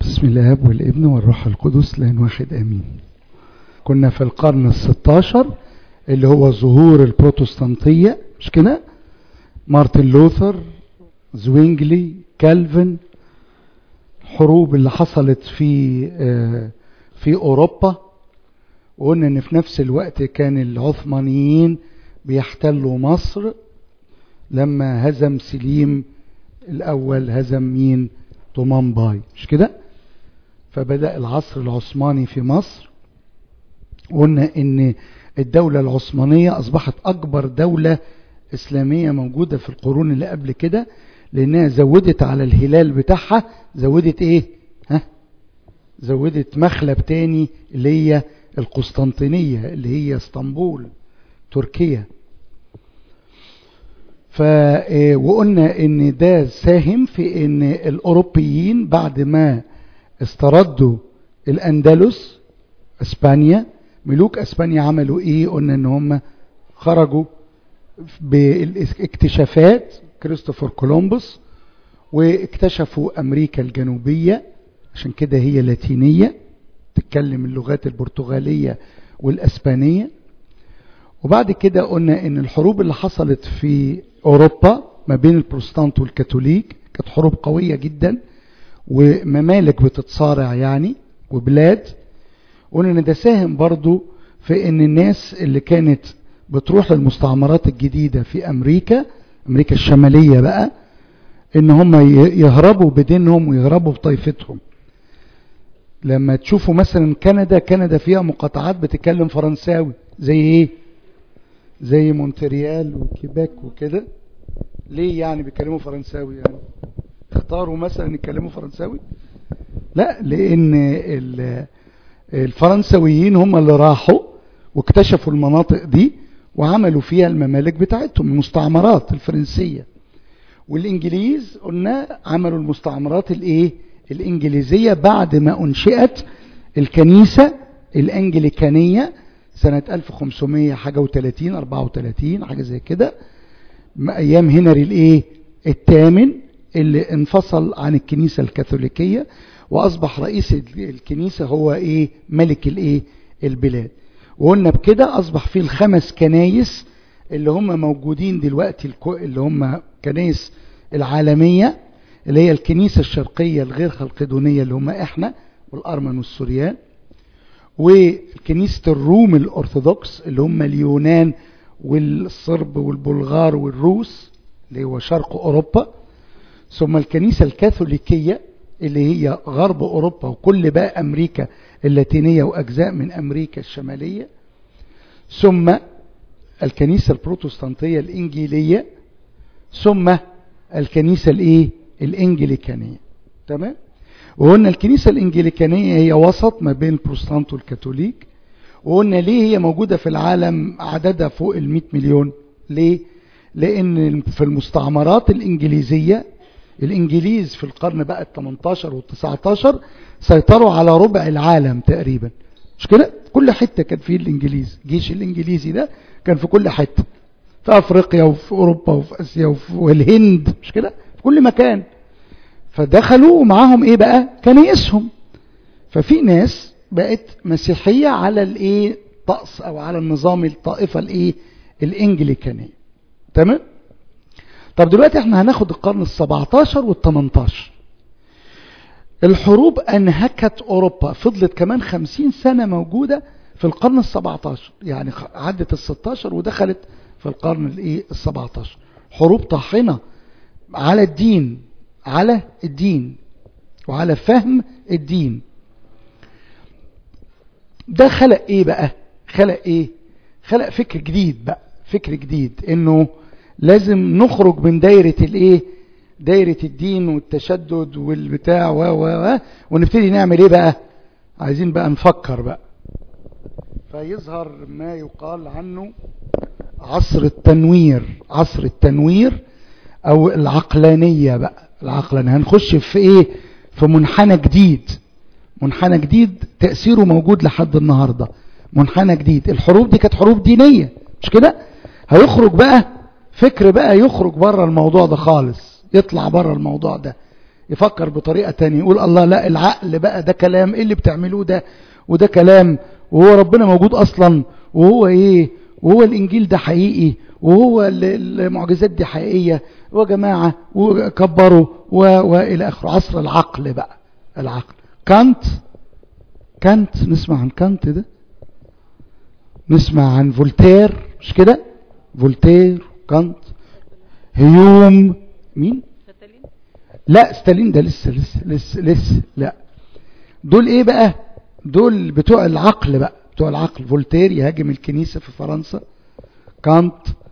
بسم الله والابن والروح القدس لان واحد امين كنا في القرن الستاشر اللي هو ظهور البروتستانتية مش كده مارتن لوثر زوينجلي كالفن الحروب اللي حصلت في في اوروبا وقلنا ان في نفس الوقت كان العثمانيين بيحتلوا مصر لما هزم سليم الاول هزم مين طومان باي مش كده فبدأ العصر العثماني في مصر قلنا ان الدولة العثمانية اصبحت اكبر دولة اسلامية موجودة في القرون اللي قبل كده لانها زودت على الهلال بتاعها زودت ايه ها زودت مخلب تاني اللي هي القسطنطينية اللي هي اسطنبول تركيا ف وقلنا ان ده ساهم في ان الاوروبيين بعد ما استردوا الاندلس اسبانيا ملوك اسبانيا عملوا ايه قلنا ان هم خرجوا بالاكتشافات كريستوفر كولومبوس واكتشفوا امريكا الجنوبية عشان كده هي لاتينية تتكلم اللغات البرتغالية والاسبانية وبعد كده قلنا ان الحروب اللي حصلت في اوروبا ما بين البروتستانت والكاثوليك كانت حروب قوية جدا وممالك بتتصارع يعني وبلاد قلنا ان ده ساهم برضو في ان الناس اللي كانت بتروح للمستعمرات الجديدة في امريكا امريكا الشمالية بقى ان هم يهربوا بدينهم ويهربوا بطائفتهم لما تشوفوا مثلا كندا كندا فيها مقاطعات بتتكلم فرنساوي زي ايه زي مونتريال وكيباك وكده ليه يعني بيتكلموا فرنساوي يعني اختاروا مثلا يتكلموا فرنساوي لا لان الفرنسويين هم اللي راحوا واكتشفوا المناطق دي وعملوا فيها الممالك بتاعتهم المستعمرات الفرنسية والانجليز قلنا عملوا المستعمرات الايه الانجليزية بعد ما انشئت الكنيسة الانجليكانية سنة 1500 حاجة و30 34 حاجة زي كده ايام هنري الايه الثامن اللي انفصل عن الكنيسة الكاثوليكية واصبح رئيس الكنيسة هو ايه ملك الايه البلاد وقلنا بكده اصبح فيه الخمس كنايس اللي هم موجودين دلوقتي اللي هم كنايس العالمية اللي هي الكنيسة الشرقية الغير خلقدونية اللي هم احنا والارمن والسوريان وكنيسة الروم الأرثوذكس اللي هم اليونان والصرب والبلغار والروس اللي هو شرق أوروبا ثم الكنيسة الكاثوليكية اللي هي غرب أوروبا وكل بقى أمريكا اللاتينية وأجزاء من أمريكا الشمالية ثم الكنيسة البروتستانتية الإنجيلية ثم الكنيسة الإيه الإنجليكانية تمام وقلنا الكنيسة الإنجليكانية هي وسط ما بين البروتستانت والكاثوليك وقلنا ليه هي موجودة في العالم عددها فوق ال مليون ليه لأن في المستعمرات الإنجليزية الإنجليز في القرن بقى ال 18 وال 19 سيطروا على ربع العالم تقريبا مش كده كل حتة كان فيه الإنجليز الجيش الإنجليزي ده كان في كل حتة في أفريقيا وفي أوروبا وفي آسيا وفي والهند مش كده في كل مكان فدخلوا ومعاهم ايه بقى كنايسهم ففي ناس بقت مسيحية على الايه طقس او على النظام الطائفة الايه الانجليكانية تمام طب دلوقتي احنا هناخد القرن ال17 وال18 الحروب انهكت اوروبا فضلت كمان خمسين سنة موجودة في القرن ال17 يعني عدت ال16 ودخلت في القرن الايه ال17 حروب طاحنة على الدين على الدين وعلى فهم الدين ده خلق ايه بقى خلق ايه خلق فكر جديد بقى فكر جديد انه لازم نخرج من دايرة الايه دايرة الدين والتشدد والبتاع و و و ونبتدي نعمل ايه بقى عايزين بقى نفكر بقى فيظهر ما يقال عنه عصر التنوير عصر التنوير او العقلانية بقى العقلانية هنخش في ايه في منحنى جديد منحنى جديد تأثيره موجود لحد النهاردة منحنى جديد الحروب دي كانت حروب دينية مش كده هيخرج بقى فكر بقى يخرج بره الموضوع ده خالص يطلع بره الموضوع ده يفكر بطريقة تانية يقول الله لا العقل بقى ده كلام ايه اللي بتعملوه ده وده كلام وهو ربنا موجود اصلا وهو ايه وهو الانجيل ده حقيقي وهو المعجزات دي حقيقية وجماعة وكبروا والى اخره عصر العقل بقى العقل كانت كانت نسمع عن كانت ده نسمع عن فولتير مش كده فولتير كانت هيوم مين لا ستالين ده لسه لسه لسه لسه لا دول ايه بقى دول بتوع العقل بقى بتوع العقل فولتير يهاجم الكنيسة في فرنسا كانت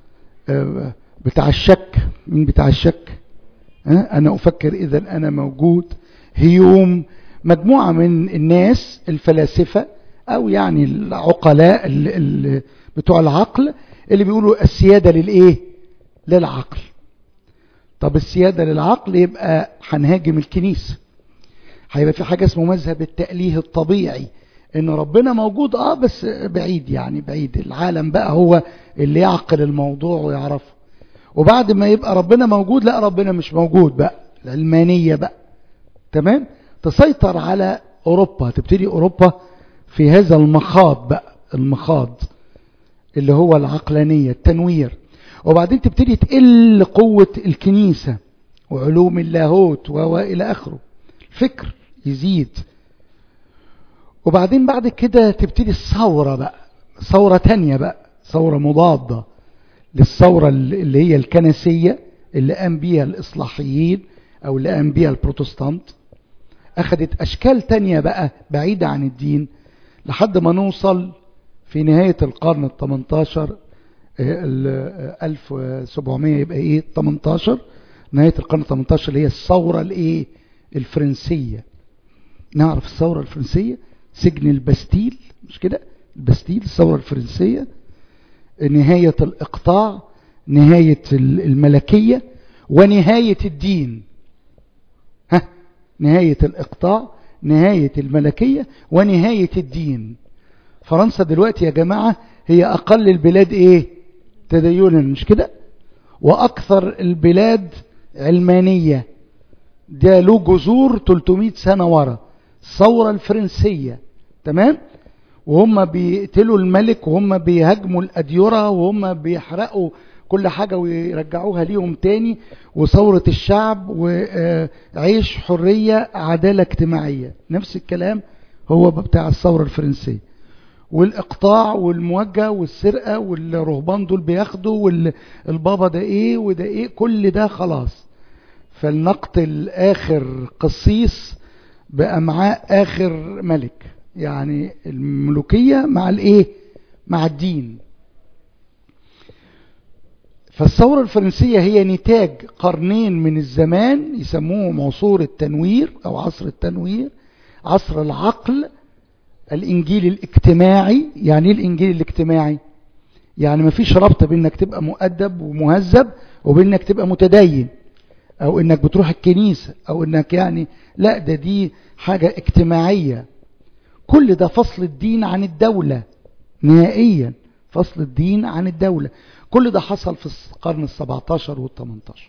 بتاع الشك مين بتاع الشك انا افكر اذا انا موجود هيوم مجموعة من الناس الفلاسفة او يعني العقلاء اللي بتوع العقل اللي بيقولوا السيادة للايه للعقل طب السيادة للعقل يبقى هنهاجم الكنيسة هيبقى في حاجة اسمه مذهب التأليه الطبيعي ان ربنا موجود اه بس بعيد يعني بعيد العالم بقى هو اللي يعقل الموضوع ويعرفه وبعد ما يبقى ربنا موجود لا ربنا مش موجود بقى العلمانية بقى تمام تسيطر على اوروبا تبتدي اوروبا في هذا المخاض بقى المخاض اللي هو العقلانية التنوير وبعدين تبتدي تقل قوة الكنيسة وعلوم اللاهوت وإلى آخره فكر يزيد وبعدين بعد كده تبتدي الثورة بقى ثورة تانية بقى ثورة مضادة للثورة اللي هي الكنسية اللي قام بيها الإصلاحيين أو اللي قام بيها البروتستانت أخذت أشكال تانية بقى بعيدة عن الدين لحد ما نوصل في نهاية القرن الثمنتاشر ال 1700 يبقى ايه 18 نهاية القرن 18 اللي هي الثورة الايه الفرنسية نعرف الثورة الفرنسية سجن البستيل مش كده البستيل الثورة الفرنسية نهاية الإقطاع نهاية الملكية ونهاية الدين ها نهاية الإقطاع نهاية الملكية ونهاية الدين فرنسا دلوقتي يا جماعة هي أقل البلاد إيه تدينا مش كده وأكثر البلاد علمانية ده له جذور 300 سنة ورا الثورة الفرنسية تمام وهم بيقتلوا الملك وهم بيهاجموا الأديرة وهم بيحرقوا كل حاجة ويرجعوها ليهم تاني وثورة الشعب وعيش حرية عدالة اجتماعية نفس الكلام هو بتاع الثورة الفرنسية والإقطاع والموجة والسرقة والرهبان دول بياخدوا والبابا ده ايه وده ايه كل ده خلاص فلنقتل آخر قصيص بأمعاء آخر ملك يعني الملوكية مع الايه مع الدين فالثورة الفرنسية هي نتاج قرنين من الزمان يسموهم عصور التنوير أو عصر التنوير عصر العقل الإنجيل الاجتماعي يعني ايه الإنجيل الاجتماعي يعني ما فيش ربط بأنك تبقى مؤدب ومهذب وبأنك تبقى متدين أو أنك بتروح الكنيسة أو أنك يعني لا ده دي حاجة اجتماعية كل ده فصل الدين عن الدولة نهائيا فصل الدين عن الدولة كل ده حصل في القرن السبعتاشر والثمنتاشر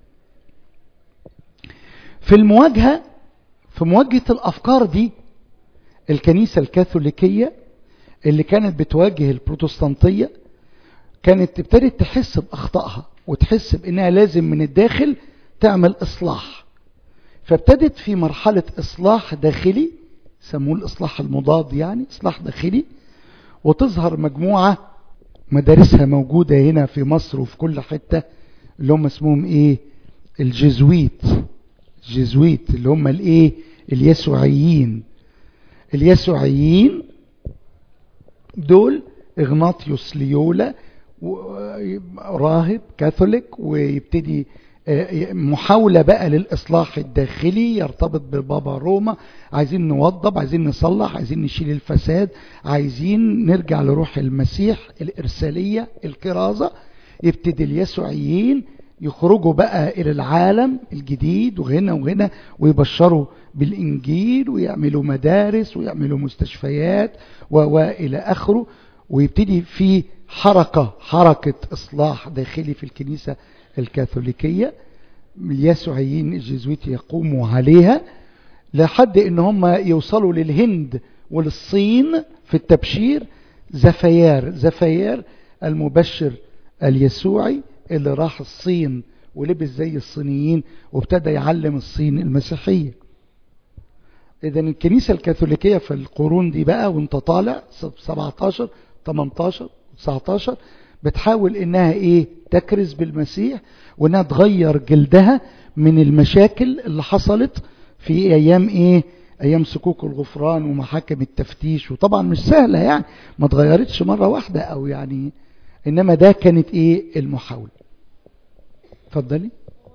في المواجهة في مواجهة الأفكار دي الكنيسة الكاثوليكية اللي كانت بتواجه البروتستانتية كانت ابتدت تحس بأخطائها وتحس بأنها لازم من الداخل تعمل إصلاح فابتدت في مرحلة إصلاح داخلي سموه الإصلاح المضاد يعني إصلاح داخلي وتظهر مجموعة مدارسها موجودة هنا في مصر وفي كل حتة اللي هم اسمهم ايه الجزويت الجزويت اللي هم الايه اليسوعيين اليسوعيين دول اغناطيوس ليولا راهب كاثوليك ويبتدي محاولة بقى للإصلاح الداخلي يرتبط ببابا روما عايزين نوضب عايزين نصلح عايزين نشيل الفساد عايزين نرجع لروح المسيح الإرسالية الكرازة يبتدي اليسوعيين يخرجوا بقى إلى العالم الجديد وهنا وهنا ويبشروا بالإنجيل ويعملوا مدارس ويعملوا مستشفيات وإلى آخره ويبتدي في حركة حركة إصلاح داخلي في الكنيسة الكاثوليكية اليسوعيين الجزويت يقوموا عليها لحد ان هم يوصلوا للهند وللصين في التبشير زفيار زفيار المبشر اليسوعي اللي راح الصين ولبس زي الصينيين وابتدى يعلم الصين المسيحية اذا الكنيسة الكاثوليكية في القرون دي بقى وانت طالع 17 18 19 بتحاول انها ايه تكرز بالمسيح وانها تغير جلدها من المشاكل اللي حصلت في ايام ايه ايام سكوك الغفران ومحاكم التفتيش وطبعا مش سهلة يعني ما اتغيرتش مرة واحدة او يعني انما ده كانت ايه المحاولة اتفضلي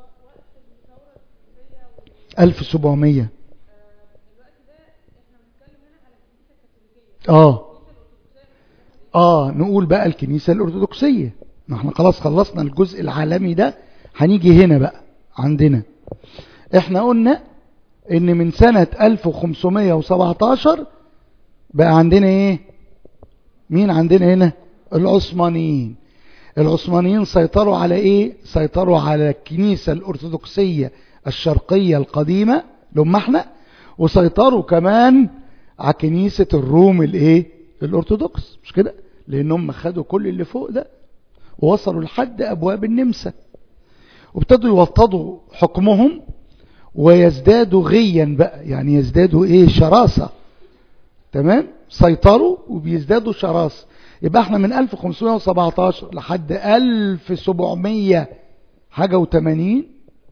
1700 اه اه نقول بقى الكنيسة الارثوذكسية ما احنا خلاص خلصنا الجزء العالمي ده هنيجي هنا بقى عندنا احنا قلنا ان من سنة 1517 بقى عندنا ايه مين عندنا هنا العثمانيين العثمانيين سيطروا على ايه سيطروا على الكنيسة الارثوذكسية الشرقية القديمة لما احنا وسيطروا كمان على كنيسة الروم الايه الارثوذكس مش كده لانهم خدوا كل اللي فوق ده ووصلوا لحد ابواب النمسا وابتدوا يوطدوا حكمهم ويزدادوا غيا بقى يعني يزدادوا ايه شراسة تمام سيطروا وبيزدادوا شراسة يبقى احنا من 1517 لحد 1700 حاجة و80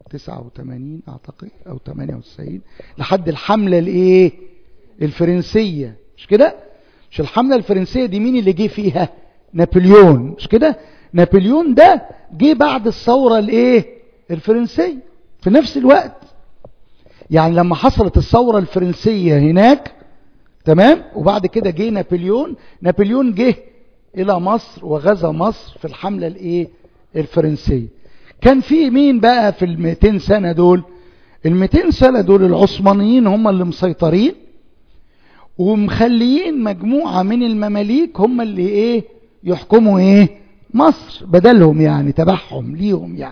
89 اعتقد او 98 لحد الحملة الايه الفرنسية مش كده مش الحملة الفرنسية دي مين اللي جه فيها نابليون مش كده نابليون ده جه بعد الثورة الايه الفرنسية في نفس الوقت يعني لما حصلت الثورة الفرنسية هناك تمام وبعد كده جه نابليون نابليون جه الى مصر وغزا مصر في الحملة الايه الفرنسية كان في مين بقى في ال 200 سنة دول ال 200 سنة دول العثمانيين هم اللي مسيطرين ومخليين مجموعة من المماليك هم اللي ايه يحكموا ايه مصر بدلهم يعني تبعهم ليهم يعني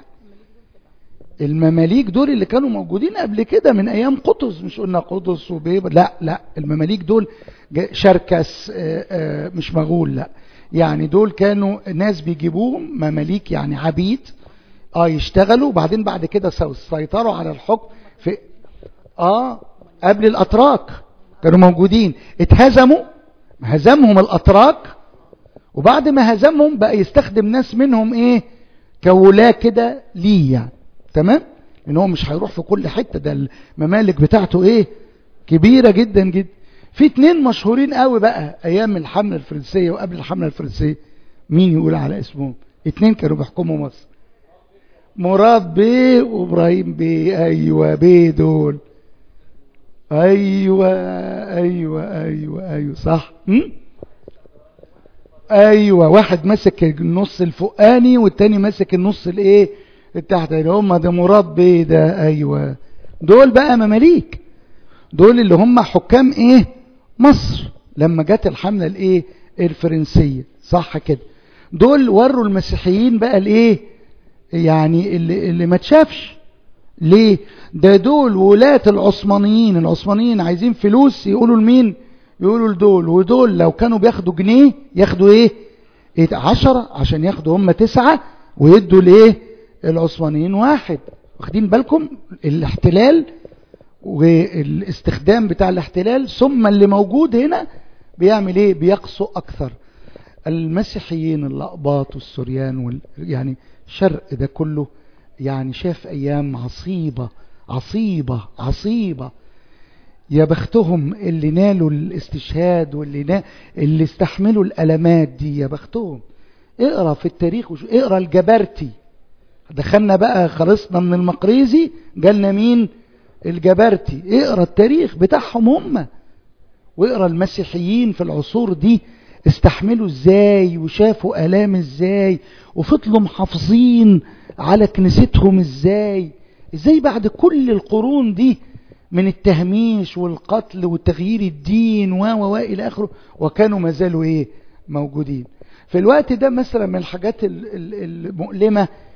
المماليك دول اللي كانوا موجودين قبل كده من ايام قطز مش قلنا قطز وبيبر لا لا المماليك دول شركس مش مغول لا يعني دول كانوا ناس بيجيبوهم مماليك يعني عبيد اه يشتغلوا وبعدين بعد كده سيطروا على الحكم في اه قبل الاتراك كانوا موجودين اتهزموا هزمهم الاتراك وبعد ما هزمهم بقى يستخدم ناس منهم ايه كولاة كده ليه يعني تمام ان هو مش هيروح في كل حتة ده الممالك بتاعته ايه كبيرة جدا جدا في اتنين مشهورين قوي بقى ايام الحملة الفرنسية وقبل الحملة الفرنسية مين يقول على اسمهم اتنين كانوا بيحكموا مصر مراد بيه وابراهيم بيه ايوه بيه دول ايوه ايوه ايوه ايوه صح م? ايوه واحد ماسك النص الفوقاني والتاني ماسك النص الايه التحتاني هم ده مراد بيه ده ايوه دول بقى مماليك دول اللي هم حكام ايه مصر لما جت الحملة الايه الفرنسية صح كده دول وروا المسيحيين بقى الايه يعني اللي, اللي ما تشافش ليه ده دول ولاة العثمانيين العثمانيين عايزين فلوس يقولوا لمين يقولوا لدول ودول لو كانوا بياخدوا جنيه ياخدوا ايه, إيه عشرة عشان ياخدوا هم تسعة ويدوا لايه العثمانيين واحد واخدين بالكم الاحتلال والاستخدام بتاع الاحتلال ثم اللي موجود هنا بيعمل ايه بيقسو اكثر المسيحيين الاقباط والسوريان وال... يعني شرق ده كله يعني شاف ايام عصيبة عصيبة عصيبة يا بختهم اللي نالوا الاستشهاد واللي نا... اللي استحملوا الالمات دي يا بختهم اقرا في التاريخ وشو... اقرا الجبرتي دخلنا بقى خلصنا من المقريزي جالنا مين الجبرتي اقرا التاريخ بتاعهم هم واقرا المسيحيين في العصور دي استحملوا ازاي وشافوا الام ازاي وفضلوا محافظين على كنيستهم ازاي ازاي بعد كل القرون دي من التهميش والقتل وتغيير الدين و و الى اخره وكانوا ما زالوا ايه موجودين في الوقت ده مثلا من الحاجات المؤلمه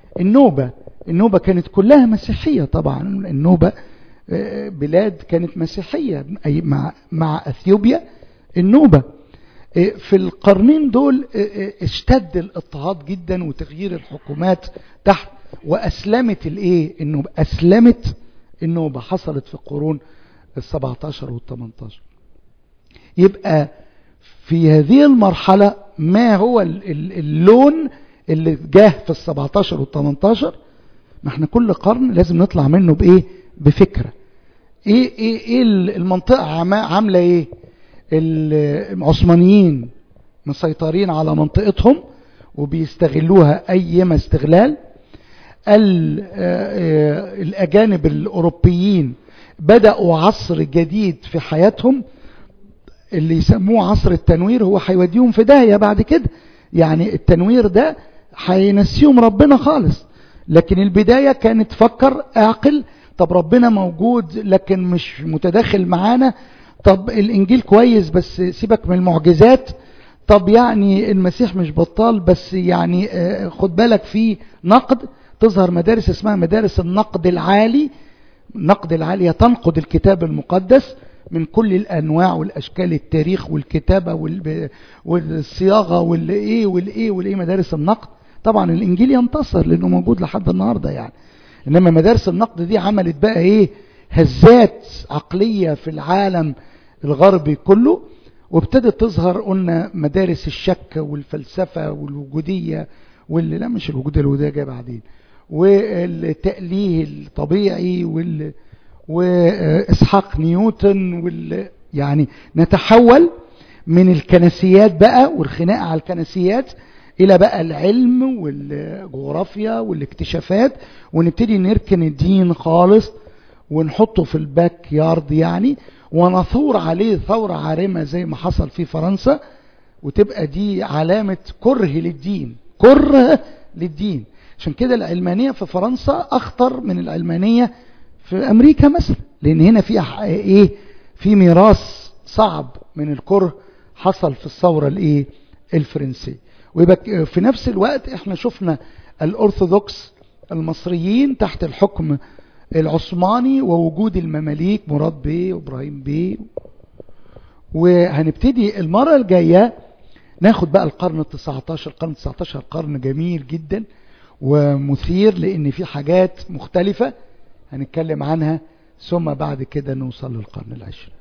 النوبة النوبة كانت كلها مسيحية طبعا النوبة بلاد كانت مسيحية أي مع, مع أثيوبيا النوبة في القرنين دول اشتد الاضطهاد جدا وتغيير الحكومات تحت وأسلمت الايه النوبة أسلمت النوبة حصلت في القرون ال17 وال18 يبقى في هذه المرحلة ما هو اللون اللي جاه في ال17 وال18 ما احنا كل قرن لازم نطلع منه بايه بفكرة ايه ايه ايه المنطقة عاملة ايه العثمانيين مسيطرين على منطقتهم وبيستغلوها ايما استغلال الاجانب الاوروبيين بدأوا عصر جديد في حياتهم اللي يسموه عصر التنوير هو هيوديهم في داهية بعد كده يعني التنوير ده هينسيهم ربنا خالص لكن البداية كانت فكر اعقل طب ربنا موجود لكن مش متداخل معانا طب الانجيل كويس بس سيبك من المعجزات طب يعني المسيح مش بطال بس يعني خد بالك في نقد تظهر مدارس اسمها مدارس النقد العالي النقد العالية تنقد الكتاب المقدس من كل الانواع والاشكال التاريخ والكتابة والصياغة والايه والايه والايه مدارس النقد طبعا الانجيل ينتصر لانه موجود لحد النهاردة يعني انما مدارس النقد دي عملت بقى ايه هزات عقلية في العالم الغربي كله وابتدت تظهر قلنا مدارس الشك والفلسفة والوجودية واللي لا مش الوجودية الوجودية جايه بعدين والتأليه الطبيعي وال وإسحاق نيوتن وال يعني نتحول من الكنسيات بقى والخناق على الكنسيات إلى بقى العلم والجغرافيا والاكتشافات ونبتدي نركن الدين خالص ونحطه في الباك يارد يعني ونثور عليه ثورة عارمة زي ما حصل في فرنسا وتبقى دي علامة كره للدين كره للدين عشان كده العلمانية في فرنسا أخطر من العلمانية في أمريكا مثلا لأن هنا في إيه في ميراث صعب من الكره حصل في الثورة الإيه الفرنسية ويبقى في نفس الوقت احنا شفنا الأرثوذكس المصريين تحت الحكم العثماني ووجود المماليك مراد بيه وابراهيم بيه وهنبتدي المرة الجاية ناخد بقى القرن التسعة عشر القرن التسعة عشر قرن جميل جدا ومثير لان في حاجات مختلفة هنتكلم عنها ثم بعد كده نوصل للقرن العشرين